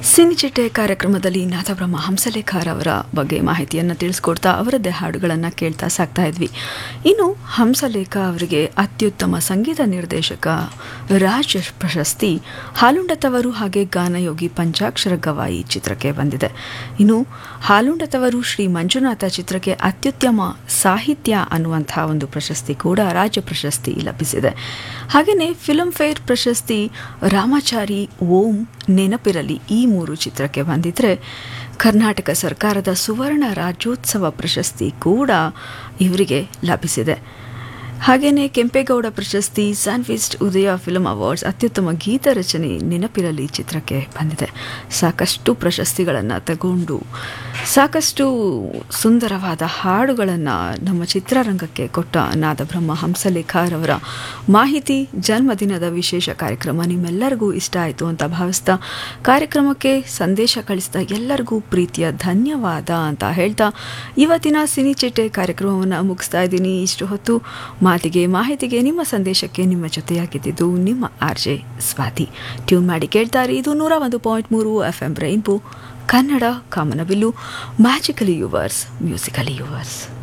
ಸಿನಿಚಿಟ್ಟೆ ಕಾರ್ಯಕ್ರಮದಲ್ಲಿ ನಾಥಬ್ರಹ್ಮ ಹಂಸಲೇಖರ್ ಅವರ ಬಗ್ಗೆ ಮಾಹಿತಿಯನ್ನು ತಿಳಿಸ್ಕೊಡ್ತಾ ಅವರದ್ದೇ ಹಾಡುಗಳನ್ನು ಕೇಳ್ತಾ ಸಾಕ್ತಾ ಇದ್ವಿ ಇನ್ನು ಹಂಸಲೇಖ ಅವರಿಗೆ ಅತ್ಯುತ್ತಮ ಸಂಗೀತ ನಿರ್ದೇಶಕ ರಾಜ ಪ್ರಶಸ್ತಿ ಹಾಲುಂಡತವರು ಹಾಗೆ ಗಾನಯೋಗಿ ಪಂಚಾಕ್ಷರ ಗವಾಯಿ ಚಿತ್ರಕ್ಕೆ ಬಂದಿದೆ ಇನ್ನು ಹಾಲುಂಡತವರು ಶ್ರೀ ಮಂಜುನಾಥ ಚಿತ್ರಕ್ಕೆ ಅತ್ಯುತ್ತಮ ಸಾಹಿತ್ಯ ಅನ್ನುವಂಥ ಒಂದು ಪ್ರಶಸ್ತಿ ಕೂಡ ರಾಜ್ಯ ಪ್ರಶಸ್ತಿ ಲಭಿಸಿದೆ ಹಾಗೆಯೇ ಫಿಲ್ಮ್ ಫೇರ್ ಪ್ರಶಸ್ತಿ ರಾಮಾಚಾರಿ ಓಂ ನೆನಪಿರಲಿ ಈ ಮೂರು ಚಿತ್ರಕ್ಕೆ ಬಂದಿದ್ರೆ ಕರ್ನಾಟಕ ಸರ್ಕಾರದ ಸುವರ್ಣ ರಾಜ್ಯೋತ್ಸವ ಪ್ರಶಸ್ತಿ ಕೂಡ ಇವರಿಗೆ ಲಭಿಸಿದೆ ಹಾಗೆಯೇ ಕೆಂಪೇಗೌಡ ಪ್ರಶಸ್ತಿ ಸ್ಯಾನ್ಫಿಸ್ಟ್ ಉದಯ ಫಿಲ್ಮ್ ಅವಾರ್ಡ್ಸ್ ಅತ್ಯುತ್ತಮ ಗೀತ ರಚನೆ ನೆನಪಿರಲಿ ಚಿತ್ರಕ್ಕೆ ಬಂದಿದೆ ಸಾಕಷ್ಟು ಪ್ರಶಸ್ತಿಗಳನ್ನು ತಗೊಂಡು ಸಾಕಷ್ಟು ಸುಂದರವಾದ ಹಾಡುಗಳನ್ನು ನಮ್ಮ ಚಿತ್ರರಂಗಕ್ಕೆ ಕೊಟ್ಟ ನಾದಬ್ರಹ್ಮ ಹಂಸಲೇಖರ್ ಅವರ ಮಾಹಿತಿ ಜನ್ಮದಿನದ ವಿಶೇಷ ಕಾರ್ಯಕ್ರಮ ನಿಮ್ಮೆಲ್ಲರಿಗೂ ಇಷ್ಟ ಆಯಿತು ಅಂತ ಭಾವಿಸ್ತಾ ಕಾರ್ಯಕ್ರಮಕ್ಕೆ ಸಂದೇಶ ಕಳಿಸಿದ ಎಲ್ಲರಿಗೂ ಪ್ರೀತಿಯ ಧನ್ಯವಾದ ಅಂತ ಹೇಳ್ತಾ ಇವತ್ತಿನ ಸಿನಿಚಿಟ್ಟೆ ಕಾರ್ಯಕ್ರಮವನ್ನು ಮುಗಿಸ್ತಾ ಇದ್ದೀನಿ ಇಷ್ಟು ಹೊತ್ತು ಮಾತಿಗೆ ಮಾಹಿತಿಗೆ ನಿಮ್ಮ ಸಂದೇಶಕ್ಕೆ ನಿಮ್ಮ ಜೊತೆಯಾಗಿದ್ದಿದ್ದು ನಿಮ್ಮ ಆರ್ ಜೆ ಸ್ವಾತಿ ಟ್ಯೂನ್ ಮಾಡಿ ಕೇಳ್ತಾರೆ ಇದು ನೂರ ಒಂದು ಪಾಯಿಂಟ್ ಮೂರು ಎಫ್ ಎಂ ರೈನ್ಬೋ ಕನ್ನಡ ಕಾಮನಬಿಲ್ಲು ಮ್ಯಾಜಿಕಲಿ ಯುವರ್ಸ್ ಮ್ಯೂಸಿಕಲಿ ಯುವರ್ಸ್